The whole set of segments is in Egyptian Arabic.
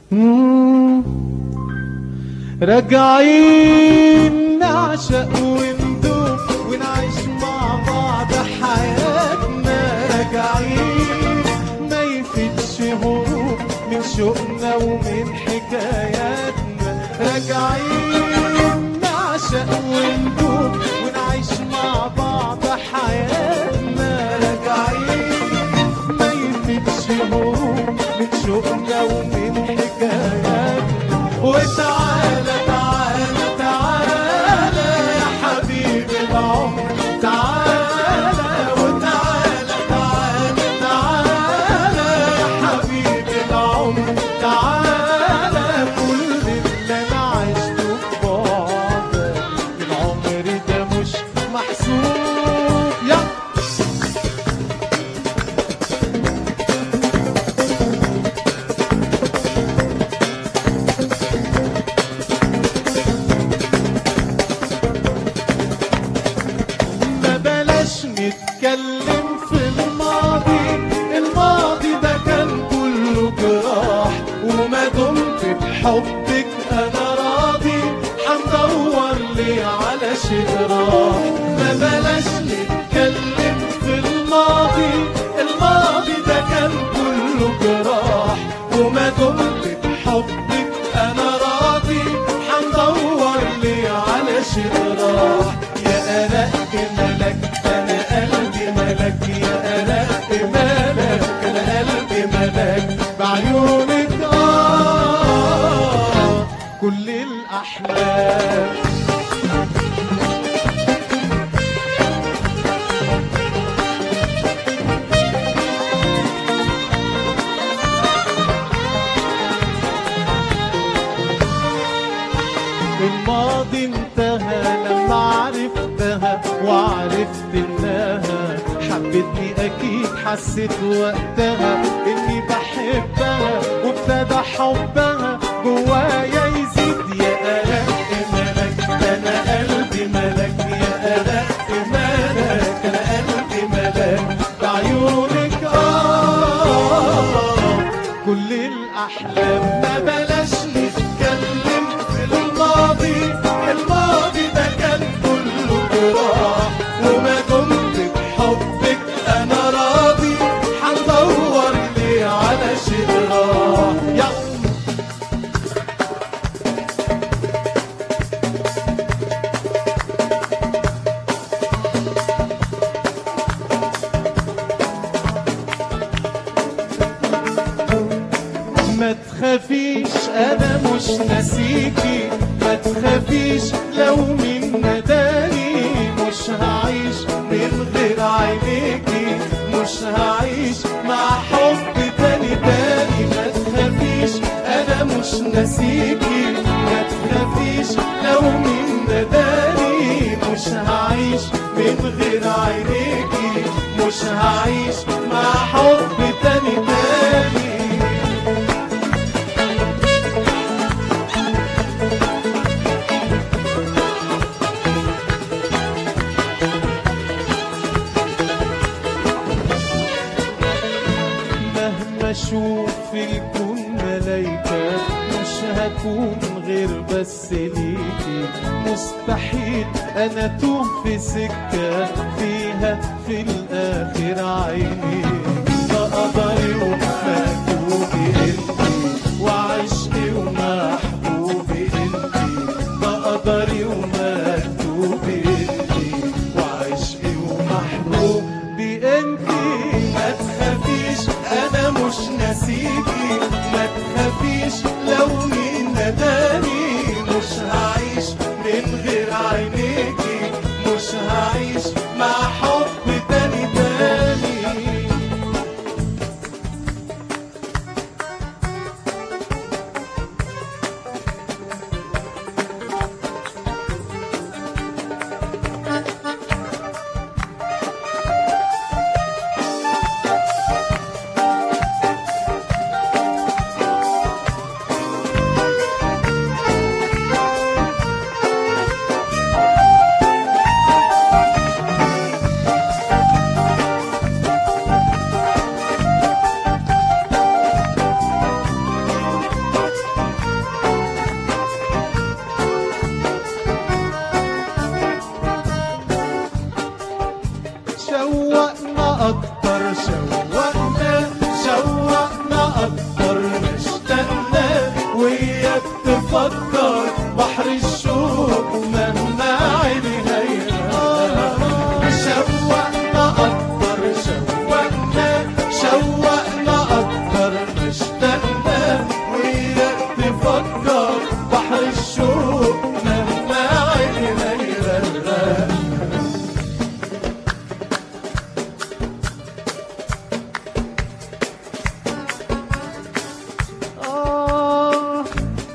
راجعين نعشق وندوب ونعيش مع بعض حياتنا راجعين ما يفيدش هروب من شوقنا ومن حكاياتنا راجعين نعشق وندوب ونعيش مع بعض حياتنا راجعين ما يفيدش هروب من شوقنا ومن حكاياتنا وتعالى تعالى تعالى يا حبيبي العمر تعالى وتعالى تعالى تعالى يا حبيبي العمر تعالى كل اللي انا عشته في بعدك العمر ده مش محسوب يا ما بلاش نتكلم في الماضي الماضي ده كان كله جراح وما دمت بحبك انا راضي هندور لي على شيء راح ما بلاش نتكلم في الماضي الماضي ده كان كله جراح وما دمت بحبك انا راضي هندور لي على شيء راح يا أرق ملك أنا قلبي ملك يا أرق ملك أنا قلبي ملك بعيونك آه كل الأحلام الماضي انتهى لما عرفتها وعرفت انها حبتني اكيد حسيت وقتها اني بحبها وابتدى حبها جوايا يزيد يا أرق ملك انا قلبي ملك يا أرق ملك انا قلبي ملك بعيونك اه كل الاحلام ما بلاش نتكلم في الماضي الماضي ده كان كله جراح وما دمت بحبك انا راضي هندور لي على شيء راح يا ما تخافيش انا مش ناسيكي ما تخافيش لو مين نداني مش هعيش من غير عينيكي مش هعيش مع حب تاني تاني ما تخافيش انا مش ناسيكي ما تخافيش لو مين نداني مش هعيش من غير عينيكي مش هعيش مع حب تاني تاني مهما اشوف في الكون ملايكة مش هكون غير بس ليكي مستحيل انا اتوه في سكة فيها في الاخر عيني ده قدري ومكتوبي انتي وعشقي ومحبوبي انتي ده قدري ومكتوبي انتي وعشقي ومحبوبي انتي ما تخافيش انا مش ناسيكي ما تخافيش لو مين نداني مش هعيش من غير عينيكي مش هعيش مع حب تاني تاني تستنى وياك تفكر بحر الشوق مهما عيننا يغرق آه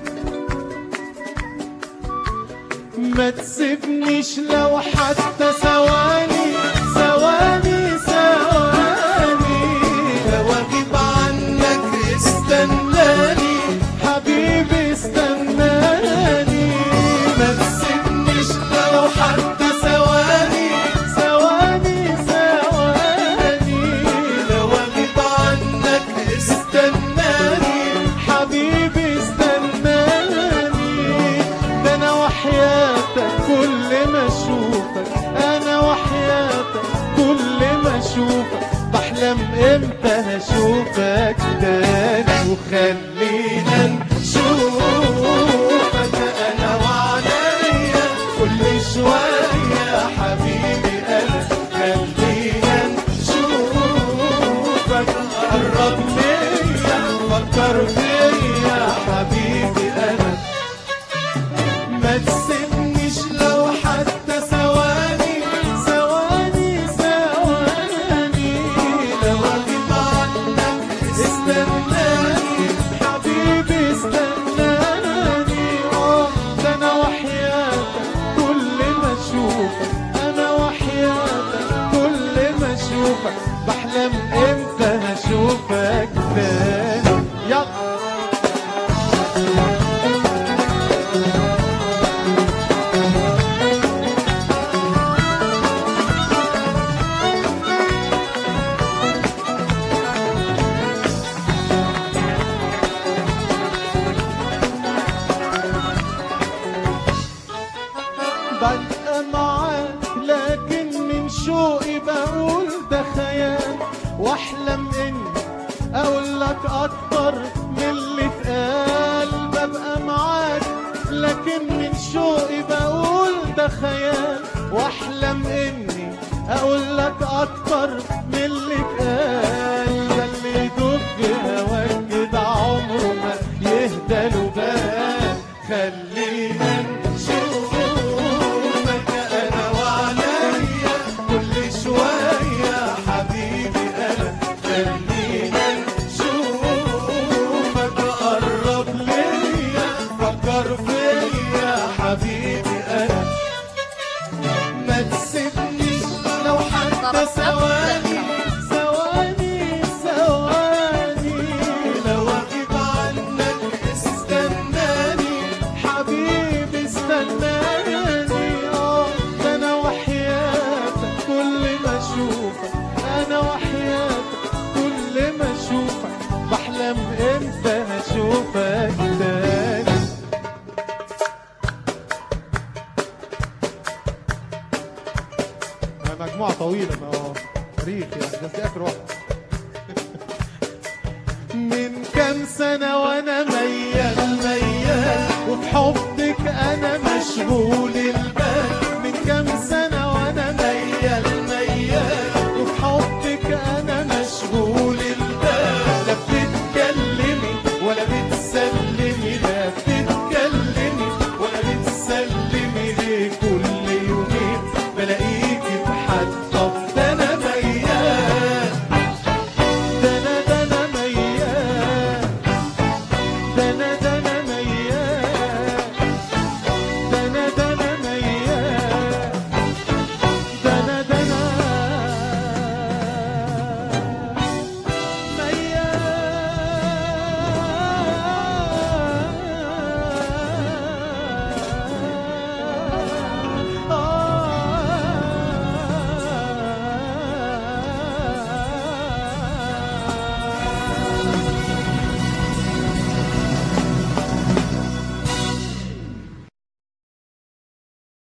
ما تسيبنيش لو حتى ثواني ثواني ثواني لو اغيب عنك استناني حبيبي استناني ما تسيبنيش لو حتى ثواني ثواني ثواني لو اغيب عنك استناني حبيبي استناني ده انا وحياتك كل ما اشوفك انا وحياتك كل ما اشوفك بحلم امتى هشوفك تاني وخلينا نشوفك انا وعليا كل شويه حبيبي انا خلينا نشوفك قرب ليا فكر فيا حبيبي انا ما تسيبنيش لو حتى ثواني ثواني ثواني لو اغيب عنك استناني حبيبي استناني اه ده انا وحياتك كل ما اشوفك انا وحياتك كل ما اشوفك بحلم امتى هشوفك تاني يلا ببقى معاك لكن من شوقي بقول ده خيال واحلم اني اقول لك اكتر من اللي اتقال ببقى معاك لكن من شوقي بقول ده خيال واحلم اني اقول لك اكتر من اللي اتقال ده اللي يدوب في هواك كده عمره ما يهدى له بال خلينا نشوفك انا وعليا كل شويه حبيبي انا خلينا نشوفك قرب ليا فكر فيا حبيبي انا ما تسيبنيش لو حتى ثواني ثواني ثواني لو اغيب عنك استناني حبيبي استناني اه ده انا وحياتك كل ما اشوفك انا وحياتك كل ما اشوفك بحلم امتى هشوفك تاني مجموعة طويلة ما هو تاريخ يعني بس دي آخر واحدة من كام سنة وأنا ميال ميال وفي حبك أنا مشغول البال من كام سنة وأنا ميال ميال وفي حبك أنا مشغول البال لا بتتكلمي ولا بتسلمي لا بتتكلمي ولا بتسلمي ليه كل يومين بلاقيكي في حد طب ده أنا ميال ده أنا ده أنا ميال ده أنا